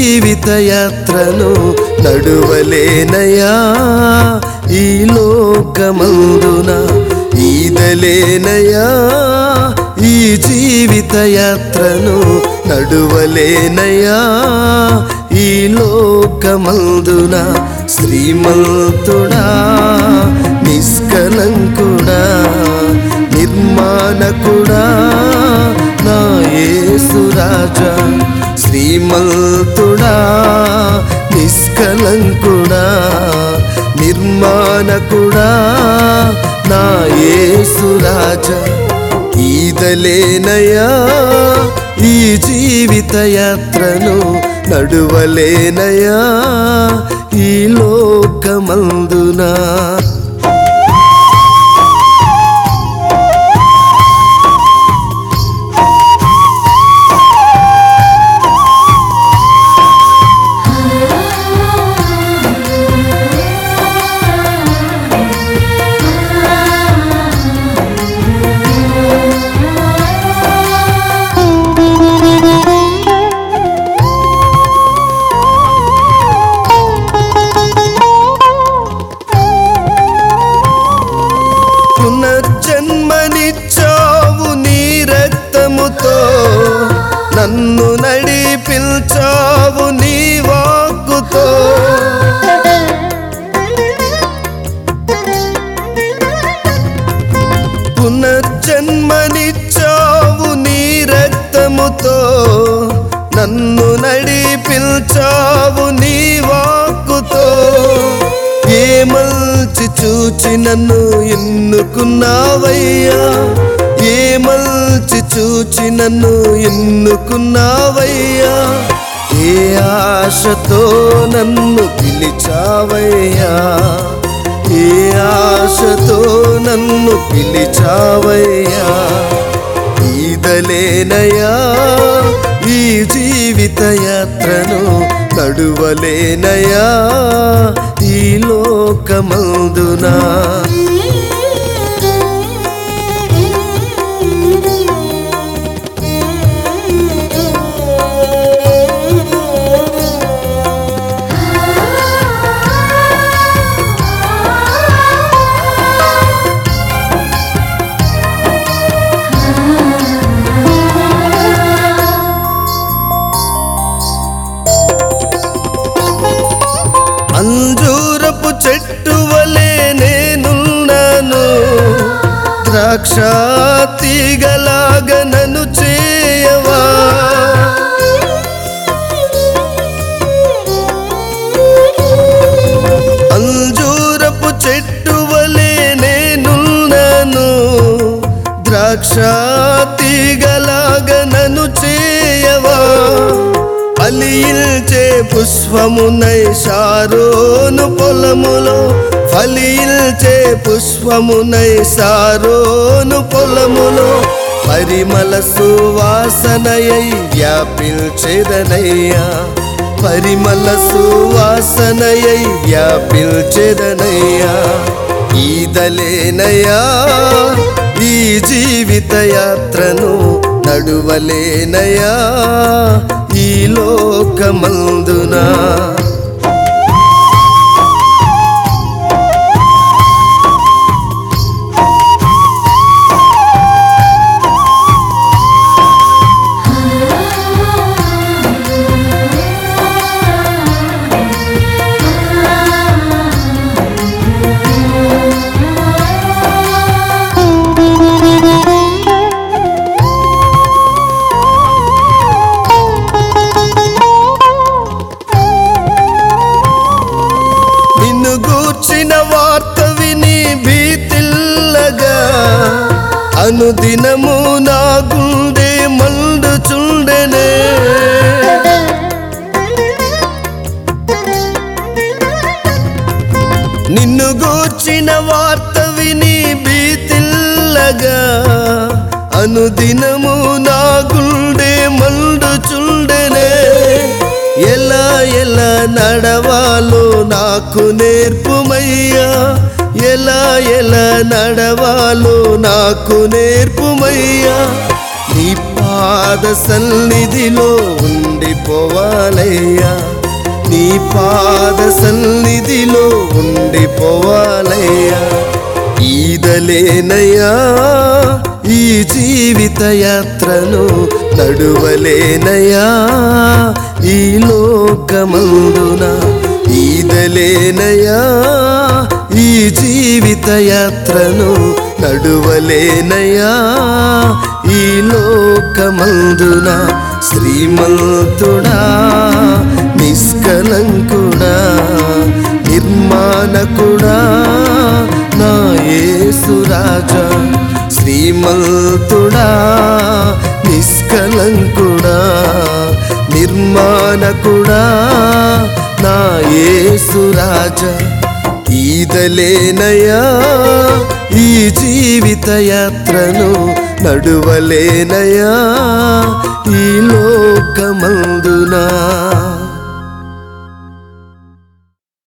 జీవిత యాత్రను నడువలేనయా ఈ లోకమందున ఈదలేనయా ఈ జీవిత యాత్రను నడువలేనయా ఈ లోకమందున శ్రీమంతుడా నిష్కలంకుడా నిర్మాణకుడా నా యేసురాజా శ్రీమంతుడా నిష్కలంకుడా నిర్మాణకుడా నా యేసురాజా ఈదలేనయా ఈ జీవిత యాత్రను నడువలేనయా ఈ లోకమందునా పునర్జన్మనిచ్చావు నీ రక్తముతో నన్ను నడిపించావు నీ వాక్కుతో పునర్జన్మనిచ్చావు నీ రక్తముతో నన్ను నడిపించావు నీ వాక్కుతో ఏ మల్చి చూచి నన్ను ఎన్నుకున్నావయ్యా ఏ మల్చి చూచి నన్ను ఎన్నుకున్నావయ్యా ఏ ఆశతో నన్ను పిలిచావయ్యా ఏ ఆశతో నన్ను పిలిచావయ్యా ఈదలేనయా ఈ జీవిత యాత్రను నడువలేనయా ఈ లోకమందునా అంజూరపు చెట్టు వలె నేనున్నాను ద్రాక్ష తీగలాగా నన్ను చేయవా అంజూరపు చెట్టు వలె నేనున్నాను ద్రాక్ష తీగలాగా నన్ను చేయవా ఫలించే పుష్పమునై సారోను పొలములో ఫలించే పుష్పమునై సారోను పొలములో పరిమళ సువాసనయై వ్యాపించెదనయ్యా పరిమళ సువాసనయై వ్యాపించెదనయ్యా ఈదలేనయా ఈ జీవిత యాత్రను నడువలేనయా ఈ లోకమందునా నిన్ను గూర్చిన వార్త విని భీతిల్లగా అనుదినము నా గుండె మండుచుండెనే నిన్ను గూర్చిన వార్త విని భీతిల్లగా అనుదినము నా గుండె మండుచుండెనే ఎలా ఎలా నడవాలో నాకు నేర్పుమయ్యా ఎలా ఎలా నడవాలో నాకు నేర్పుమయ్యా నీ పాద సన్నిధిలో ఉండిపోవాలయ్యా పాద సన్నిధిలో ఉండిపోవాలయ్యా ఈదలేనయ్యా ఈ జీవిత యాత్రను నడువలేనయ్యా ఈ లోకమందున ఈదలేనయ్యా ఈ జీవిత యాత్రను నడువలేనయ్యా ఈ లోకమందున శ్రీమంతుడా నిష్కలంకుడా నిర్మాణకుడా నా యేసురాజా శ్రీమంతుడా నిష్కలంకుడా నిర్మాణకుడా నా యేసురాజా ఈదలేనయా ఈ జీవిత యాత్రను నడువలేనయా ఈ లోకమందునా